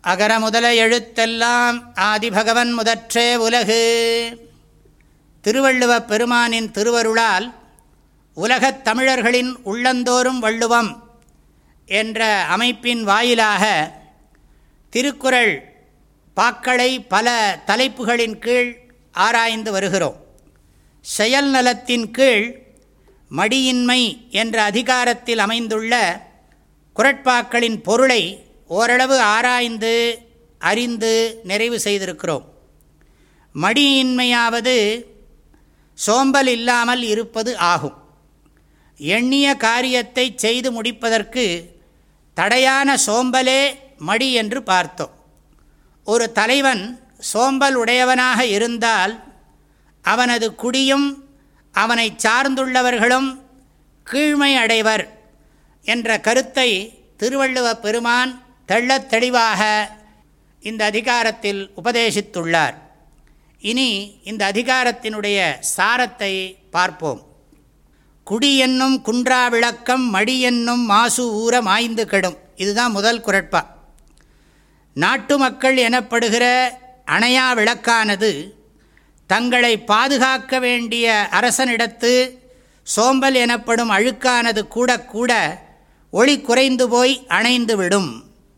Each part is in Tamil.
அகர முதல எழுத்தெல்லாம் ஆதிபகவன் முதற்றே உலகு திருவள்ளுவப் பெருமானின் திருவருளால் உலகத் தமிழர்களின் உள்ளந்தோறும் வள்ளுவம் என்ற அமைப்பின் வாயிலாக திருக்குறள் பாக்களை பல தலைப்புகளின் கீழ் ஆராய்ந்து வருகிறோம் செயல் நலத்தின் கீழ் மடியின்மை என்ற அதிகாரத்தில் அமைந்துள்ள குரட்பாக்களின் பொருளை ஓரளவு ஆராய்ந்து அறிந்து நிறைவு செய்திருக்கிறோம் மடியின்மையாவது சோம்பல் இல்லாமல் இருப்பது ஆகும் எண்ணிய காரியத்தை செய்து முடிப்பதற்கு தடையான சோம்பலே மடி என்று பார்த்தோம் ஒரு தலைவன் சோம்பல் உடையவனாக இருந்தால் அவனது குடியும் அவனை சார்ந்துள்ளவர்களும் கீழ்மை அடைவர் என்ற கருத்தை திருவள்ளுவ பெருமான் தெள்ளத் தெளிவாக இந்த அதிகாரத்தில் உபதேசித்துள்ளார் இனி இந்த அதிகாரத்தினுடைய சாரத்தை பார்ப்போம் குடி என்னும் குன்றா விளக்கம் மடி என்னும் மாசு ஊற மாய்ந்து கெடும் இதுதான் முதல் குரட்பா நாட்டு மக்கள் எனப்படுகிற அணையா விளக்கானது தங்களை பாதுகாக்க வேண்டிய அரசனிடத்து சோம்பல் எனப்படும் அழுக்கானது கூட கூட ஒளி குறைந்து போய் அணைந்து விடும்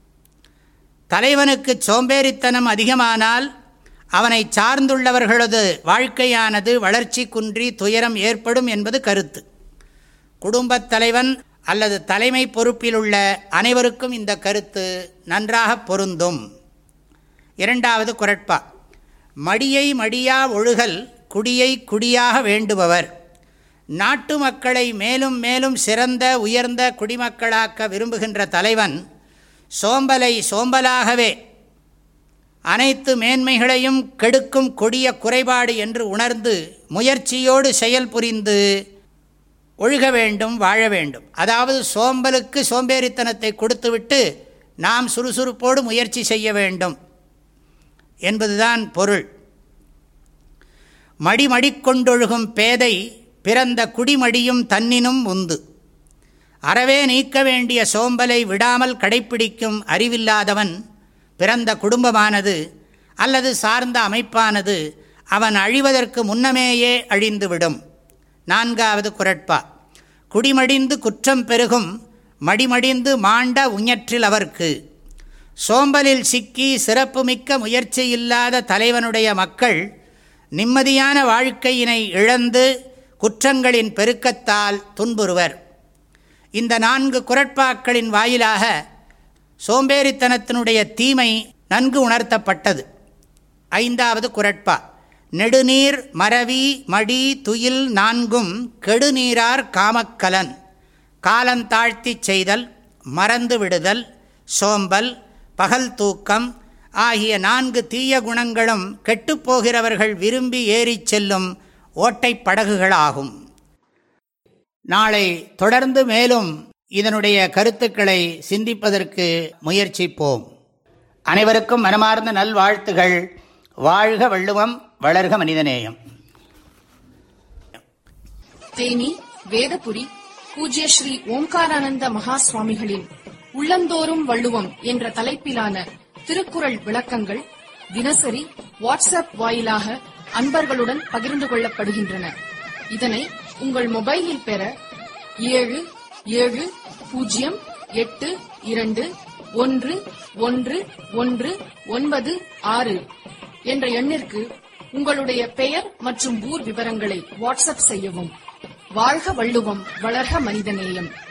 தலைவனுக்கு சோம்பேறித்தனம் அதிகமானால் அவனை சார்ந்துள்ளவர்களது வாழ்க்கையானது வளர்ச்சி குன்றி துயரம் ஏற்படும் என்பது கருத்து குடும்பத் தலைவன் அல்லது தலைமை பொறுப்பில் உள்ள அனைவருக்கும் இந்த கருத்து நன்றாக பொருந்தும் இரண்டாவது குரட்பா மடியை மடியா ஒழுகல் குடியை குடியாக வேண்டுபவர் நாட்டு மக்களை மேலும் மேலும் சிறந்த உயர்ந்த குடிமக்களாக்க விரும்புகின்ற தலைவன் சோம்பலை சோம்பலாகவே அனைத்து மேன்மைகளையும் கெடுக்கும் கொடிய குறைபாடு என்று உணர்ந்து முயற்சியோடு செயல் புரிந்து ஒழுக வேண்டும் வாழ வேண்டும் அதாவது சோம்பலுக்கு சோம்பேறித்தனத்தை கொடுத்துவிட்டு நாம் சுறுசுறுப்போடு முயற்சி செய்ய வேண்டும் என்பதுதான் பொருள் மடிமடிக்கொண்டொழுகும் பேதை பிறந்த குடிமடியும் தன்னினும் உந்து அறவே நீக்க வேண்டிய சோம்பலை விடாமல் கடைப்பிடிக்கும் அறிவில்லாதவன் பிறந்த குடும்பமானது அல்லது சார்ந்த அமைப்பானது அவன் அழிவதற்கு முன்னமேயே அழிந்துவிடும் நான்காவது குரட்பா குடிமடிந்து குற்றம் பெருகும் மடிமடிந்து மாண்ட உஞற்றில் அவர்க்கு சோம்பலில் சிக்கி சிறப்புமிக்க முயற்சி இல்லாத தலைவனுடைய மக்கள் நிம்மதியான வாழ்க்கையினை இழந்து குற்றங்களின் பெருக்கத்தால் துன்புறுவர் இந்த நான்கு குரட்பாக்களின் வாயிலாக சோம்பேறித்தனத்தினுடைய தீமை நன்கு உணர்த்தப்பட்டது ஐந்தாவது குரட்பா நெடுநீர் மரவி மடி துயில் நான்கும் கெடுநீரார் காமக்கலன் காலந்தாழ்த்தி செய்தல் மறந்து விடுதல் சோம்பல் பகல் தூக்கம் ஆகிய நான்கு தீய குணங்களும் கெட்டுப்போகிறவர்கள் விரும்பி ஏறிச் செல்லும் ஓட்டைப் படகுகளாகும் நாளை தொடர்ந்து மேலும் இதனுடைய கருத்துக்களை சிந்திப்பதற்கு முயற்சிப்போம் அனைவருக்கும் மனமார்ந்த நல்வாழ்த்துகள் வாழ்க வள்ளுவம் வளர்க மனிதநேயம் தேனி வேதபுரி பூஜ்ய ஸ்ரீ ஓம்காரானந்த மகா சுவாமிகளின் உள்ளந்தோறும் வள்ளுவம் என்ற தலைப்பிலான திருக்குறள் விளக்கங்கள் தினசரி வாட்ஸ்அப் வாயிலாக அன்பர்களுடன் பகிர்ந்து கொள்ளப்படுகின்றன இதனை உங்கள் மொபைலில் பெற ஏழு ஏழு பூஜ்ஜியம் எட்டு இரண்டு ஒன்று ஒன்று ஒன்று ஒன்பது ஆறு என்ற எண்ணிற்கு உங்களுடைய பெயர் மற்றும் ஊர் விவரங்களை வாட்ஸ்அப் செய்யவும் வாழ்க வள்ளுவம் வளர்க மனிதநேயம்